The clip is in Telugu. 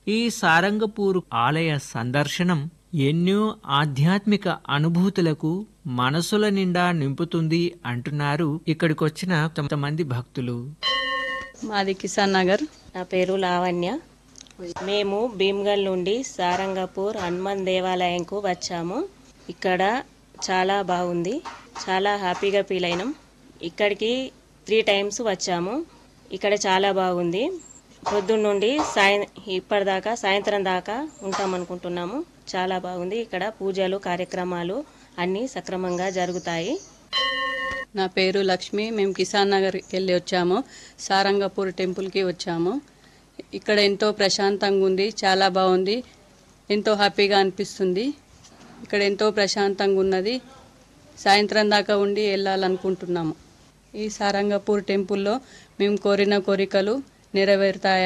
ఈ సారంగపూర్ ఆలయ సందర్శనం ఎన్నో ఆధ్యాత్మిక అనుభూతులకు మనసుల నిండా నింపుతుంది అంటున్నారు ఇక్కడికొచ్చిన కొంతమంది భక్తులు మాది కిసాన్ నగర్ నా పేరు లావణ్య మేము భీమ్గల్ నుండి సారంగపూర్ హనుమాన్ దేవాలయంకు వచ్చాము ఇక్కడ చాలా బాగుంది చాలా హ్యాపీగా ఫీల్ అయినాం ఇక్కడికి త్రీ టైమ్స్ వచ్చాము ఇక్కడ చాలా బాగుంది పొద్దున్న నుండి సాయం ఇప్పటిదాకా సాయంత్రం దాకా ఉంటాం అనుకుంటున్నాము చాలా బాగుంది ఇక్కడ పూజలు కార్యక్రమాలు అన్నీ సక్రమంగా జరుగుతాయి నా పేరు లక్ష్మి మేము కిసాన్ నగర్కి వెళ్ళి వచ్చాము సారంగపూర్ టెంపుల్కి వచ్చాము ఇక్కడ ఎంతో ప్రశాంతంగా ఉంది చాలా బాగుంది ఎంతో హ్యాపీగా అనిపిస్తుంది ఇక్కడ ఎంతో ప్రశాంతంగా ఉన్నది సాయంత్రం దాకా ఉండి వెళ్ళాలనుకుంటున్నాము ఈ సారంగపూర్ టెంపుల్లో మేము కోరిన కోరికలు నెరవేరుతాయి